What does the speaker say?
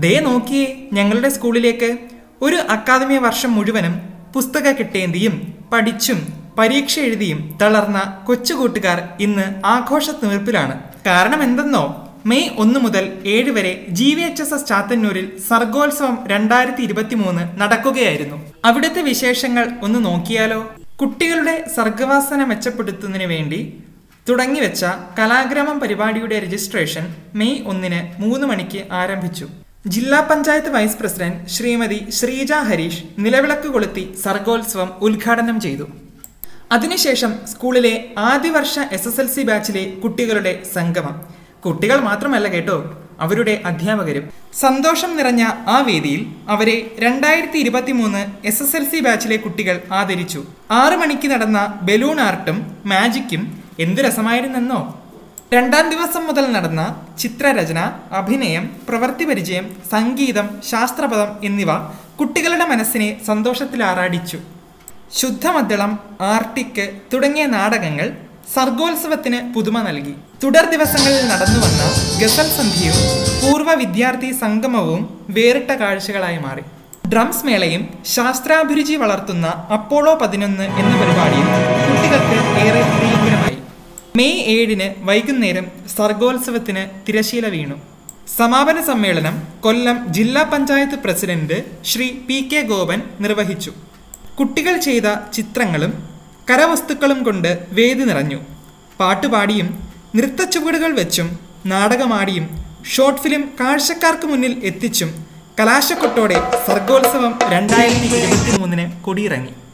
ദേ നോക്കിയേ ഞങ്ങളുടെ സ്കൂളിലേക്ക് ഒരു അക്കാദമി വർഷം മുഴുവനും പുസ്തക കിട്ടേന്തിയും പഠിച്ചും പരീക്ഷ എഴുതിയും തളർന്ന കൊച്ചുകൂട്ടുകാർ ഇന്ന് ആഘോഷ തീർപ്പിലാണ് കാരണം എന്തെന്നോ മെയ് ഒന്ന് മുതൽ ഏഴ് വരെ G V H S S ചാത്തന്നൂരിൽ സർഗോത്സവം രണ്ടായിരത്തി ഇരുപത്തി മൂന്ന് നടക്കുകയായിരുന്നു അവിടുത്തെ വിശേഷങ്ങൾ ഒന്ന് നോക്കിയാലോ കുട്ടികളുടെ സർഗവാസന മെച്ചപ്പെടുത്തുന്നതിന് വേണ്ടി തുടങ്ങിവെച്ച കലാഗ്രാമം പരിപാടിയുടെ രജിസ്ട്രേഷൻ മെയ് ഒന്നിന് മൂന്ന് മണിക്ക് ആരംഭിച്ചു ജില്ലാ പഞ്ചായത്ത് വൈസ് പ്രസിഡന്റ് ശ്രീമതി ശ്രീജ ഹരീഷ് നിലവിളക്ക് കൊളുത്തി സർഗോത്സവം ഉദ്ഘാടനം ചെയ്തു അതിനുശേഷം സ്കൂളിലെ ആദ്യ വർഷ എസ് എസ് എൽ സി ബാച്ചിലെ കുട്ടികളുടെ സംഗമം കുട്ടികൾ മാത്രമല്ല കേട്ടോ അവരുടെ അധ്യാപകരും സന്തോഷം നിറഞ്ഞ ആ വേദിയിൽ അവരെ രണ്ടായിരത്തി ഇരുപത്തി മൂന്ന് എസ് എസ് എൽ സി ബാച്ചിലെ കുട്ടികൾ ആദരിച്ചു ആറു മണിക്ക് നടന്ന ബലൂൺ ആർട്ടും മാജിക്കും എന്തു രസമായിരുന്നെന്നോ രണ്ടാം ദിവസം മുതൽ നടന്ന ചിത്രരചന അഭിനയം പ്രവൃത്തി പരിചയം സംഗീതം ശാസ്ത്രപദം എന്നിവ കുട്ടികളുടെ മനസ്സിനെ സന്തോഷത്തിലാറാടിച്ചു ശുദ്ധമദ്ദളം ആർട്ടിക്ക് തുടങ്ങിയ നാടകങ്ങൾ സർഗോത്സവത്തിന് പുതുമ നൽകി തുടർ ദിവസങ്ങളിൽ നടന്നു വന്ന ഗസൽ സന്ധ്യയും പൂർവ്വ വിദ്യാർത്ഥി സംഗമവും വേറിട്ട കാഴ്ചകളായി മാറി ഡ്രംസ് മേളയും ശാസ്ത്രാഭിരുചി വളർത്തുന്ന അപ്പോളോ പതിനൊന്ന് എന്ന പരിപാടിയും കുട്ടികൾക്ക് ഏറെ പ്രിയങ്കരമായി മെയ് ഏഴിന് വൈകുന്നേരം സർഗോത്സവത്തിന് തിരശീല വീണു സമാപന സമ്മേളനം കൊല്ലം ജില്ലാ panchayat president Shri P K Gopan നിർവഹിച്ചു കുട്ടികൾ ചെയ്ത ചിത്രങ്ങളും കരവസ്തുക്കളും കൊണ്ട് വേദി നിറഞ്ഞു പാട്ടുപാടിയും നൃത്തച്ചുവടുകൾ വെച്ചും നാടകമാടിയും ഷോർട്ട് ഫിലിം കാഴ്ചക്കാർക്ക് മുന്നിൽ എത്തിച്ചും കലാശക്കൊട്ടോടെ സർഗോത്സവം രണ്ടായിരത്തി ഇരുപത്തി മൂന്നിന് കൊടിയിറങ്ങി